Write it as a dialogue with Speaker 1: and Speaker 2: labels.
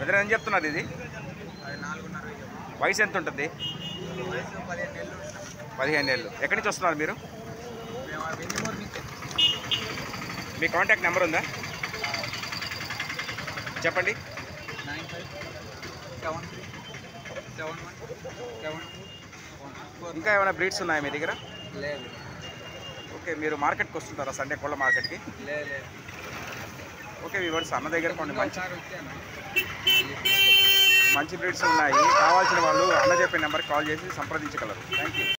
Speaker 1: brother ఏం చెప్తున్నారు ఇది
Speaker 2: అది నాలుగున్నర
Speaker 1: వయసు ఎంత ఉంటుంది
Speaker 2: వయసు పదిహేను నెలలు
Speaker 1: పదిహేను ఏళ్ళు ఎక్కడి నుంచి వస్తున్నారు మీరు
Speaker 2: మేము ఆ వెండిమూరు నుంచి
Speaker 1: మీ కాంటాక్ట్ నెంబర్ ఉందా చెప్పండి
Speaker 2: nine five seven three seven one seven two one four
Speaker 1: ఇంకా ఏమైనా బ్రీడ్స్ ఉన్నాయా మీ దగ్గర
Speaker 2: లేదు
Speaker 1: ఓకే మీరు మార్కెట్కి వస్తుంటారా సండే కోళ్ళ మార్కెట్కి
Speaker 2: లేదు లేదు
Speaker 1: ఓకే వివర్స్ అన్న దగ్గర కొన్ని మంచి
Speaker 2: ఒకసారి వచ్చాను
Speaker 1: మంచి బ్రీడ్స్ ఉన్నాయి కావాల్సిన వాళ్ళు అన్న చెప్పే నెంబర్కి కాల్ చేసి సంప్రదించగలరు థ్యాంక్ యూ